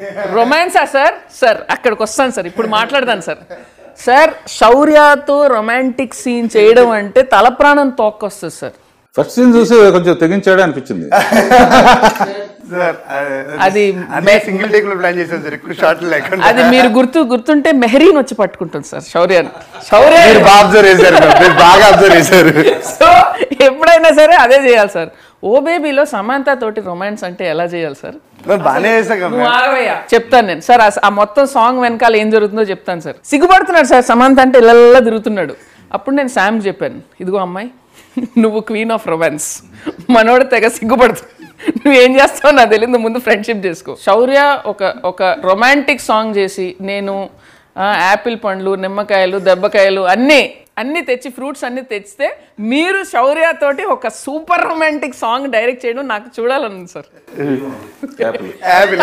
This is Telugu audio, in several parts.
రొమాన్సా సార్ సార్ అక్కడికి వస్తాను సార్ ఇప్పుడు మాట్లాడదాను సార్ సార్ శౌర్యతో రొమాంటిక్ సీన్ చేయడం అంటే తల ప్రాణం తోక్కొస్తుంది సార్ ఫస్ట్ సీన్ చూసి కొంచెం తెగించాడే అనిపించింది సార్ అది అదే సింగిల్ టేక్ లో ప్లాన్ చేశాను సార్ ఎక్కువ షార్ట్లు లేకుండా అది మీరు గుర్తు గుర్తుంటే మెహరీన్ వచ్చి పట్టుకుంటుంది సార్ శౌర్యాన్ని శౌర్య మీరు బాగా అబ్జర్వ్ చేశారు మేడం. మీరు బాగా అబ్జర్వ్ చేశారు సో ఎప్పుడైనా సరే అదే చేయాలి సార్ ఓ బేబీలో సమాంత తోటి రొమాన్స్ అంటే ఎలా చేయాలి సార్ మేము బాగానే చేసాం కదా నువ్వు మేడం. ఆగవయ్యా. చెప్తాను నేను సార్ ఆ- ఆ మొత్తం సాంగ్ వెనకాల ఏం జరుగుతుందో చెప్తాను సార్ సిగ్గుపడుతున్నాడు సార్ సమంత అంటే ఇళ్ళల్లా తిరుగుతున్నాడు అప్పుడు నేను శామ్ చెప్పాను ఇదిగో అమ్మాయి నువ్వు క్వీన్ ఆఫ్ రొమాన్స్ మనోడు తెగ సిగ్గుపడుతుంది నువ్వు ఏం చేస్తావు నాకు తెలియదు ముందు ఫ్రెండ్షిప్ చేసుకో శౌర్య ఒక ఒక రొమాంటిక్ సాంగ్ చేసి నేను ఆ, యాపిల్ పండ్లు నిమ్మకాయలు దెబ్బకాయలు అన్నీ అన్నీ తెచ్చి ఫ్రూట్స్ అన్నీ తెచ్చితే మీరు శౌర్య తోటి ఒక సూపర్ రొమాంటిక్ సాంగ్ డైరెక్ట్ చేయడం నాకు చూడాలని సార్ Happy.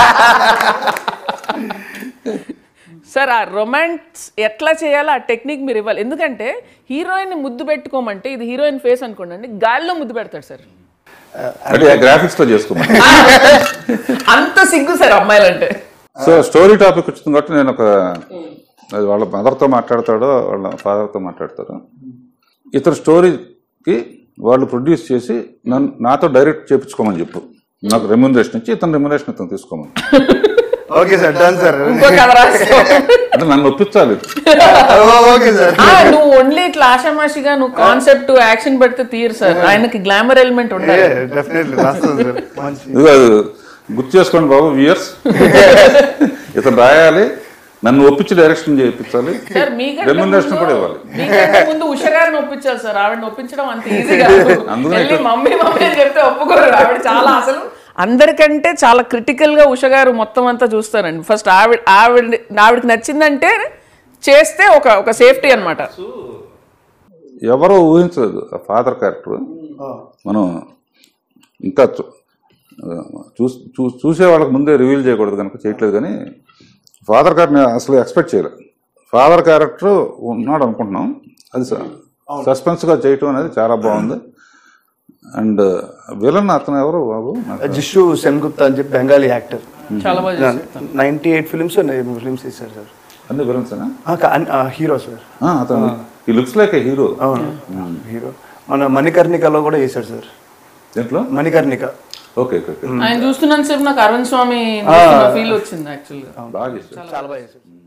సార్ ఆ రొమాన్స్ ఎట్లా చేయాలో ఆ టెక్నిక్ మీరు ఇవ్వాలి ఎందుకంటే హీరోయిన్ ముద్దు పెట్టుకోమంటే ఇది హీరోయిన్ ఫేస్ అనుకోండి గాల్లో ముద్దు పెడతాడు సార్ అంటే గ్రాఫిక్స్ లో చేసుకోమని అంత సిగ్గు సార్ అమ్మాయిలంటే సో స్టోరీ టాపిక్ వచ్చింది కాబట్టి నేను ఒక అది వాళ్ళ మదర్తో మాట్లాడతాడో వాళ్ళ ఫాదర్తో మాట్లాడతాడు ఇతర స్టోరీకి వాళ్ళు ప్రొడ్యూస్ చేసి నన్ను నాతో డైరెక్ట్ చేపించుకోమని చెప్పు నాకు రెమ్యునరేషన్ ఇచ్చి ఇతను రెమ్యునరేషన్ ఇతను తీసుకోమని ఓకే సార్ డన్ సార్ ఇంకో కథ రాసుకో. అంటే నన్ను ఒప్పించాలి ఓకే సార్ ఆ, నువ్వు ఓన్లీ ఇట్లా ఆషామాషిగా నువ్వు కాన్సెప్ట్ యాక్షన్ పెడితే తీరు సార్ ఆయనకి గ్లామర్ ఎలిమెంట్ ఉండాలి డెఫినెట్లీ రాస్తాను సార్ మంచి ఇది అది గుర్తు చేసుకోండి బాబు వ్యూయర్స్ ఇతను రాయాలి నన్ను ఒప్పించి డైరెక్షన్ చేయించాలి సార్ మీకంటే రెమ్యునరేషన్ కూడా ముందు- ఇవ్వాలి మీకంటే ముందు ఉష గారిని ఒప్పించాలి సార్ ఆవిడని ఒప్పించడం అంత ఈజీగా అందుకనే వెళ్ళి ఇక్కడ- మమ్మీ మమ్మీ అని చెప్తే ఒప్పుకోరు ఆవిడ చాలా అసలు అందరికంటే చాలా క్రిటికల్ గా ఉష గారు మొత్తం అంతా చూస్తారండి ఫస్ట్ ఆవిడ ఆవిడ ఆవిడకి నచ్చిందంటే చేస్తే ఒక ఒక సేఫ్టీ అన్నమాట ఎవరో ఊహించలేదు ఆ ఫాదర్ క్యారెక్టర్ మనం ఇంకా చూ- చూస్- చూ- చూసే వాళ్ళకి ముందే రివీల్ చేయకూడదు కనుక చేయట్లేదు కానీ ఫాదర్ క్యారెక్టర్ అసలు ఎక్స్పెక్ట్ చేయలేదు ఫాదర్ క్యారెక్టర్ ఉన్నాడు అనుకుంటున్నాం అది సస్పెన్స్ గా చేయటం అనేది చాలా బాగుంది అండ్ విలన్ అతను ఎవరు బాబు నాకు జిషు సెన్గుప్తా అని చెప్పి బెంగాలీ యాక్టర్ చాలా బాగా చేశారు. నైన్టీ ఎయిట్ ఫిల్మ్స్ ఫిల్మ్స్ తీశారు సార్ అన్ని విలన్స్ హీరో సార్ అతను ఈ లుక్స్ లైక్ ఏ హీరో అవును హీరో మన మణికర్ణికలో కూడా చేశాడు సార్ దీంట్లో మణికర్ణిక ఓకే ఓకే ఓకే ఆయన చూస్తున్నంత సేపు నాకు అరుణ్ స్వామి ఫీల్ వచ్చింది యాక్చువల్గా బాగా చేశాడు చాలా బాగా చేశాడు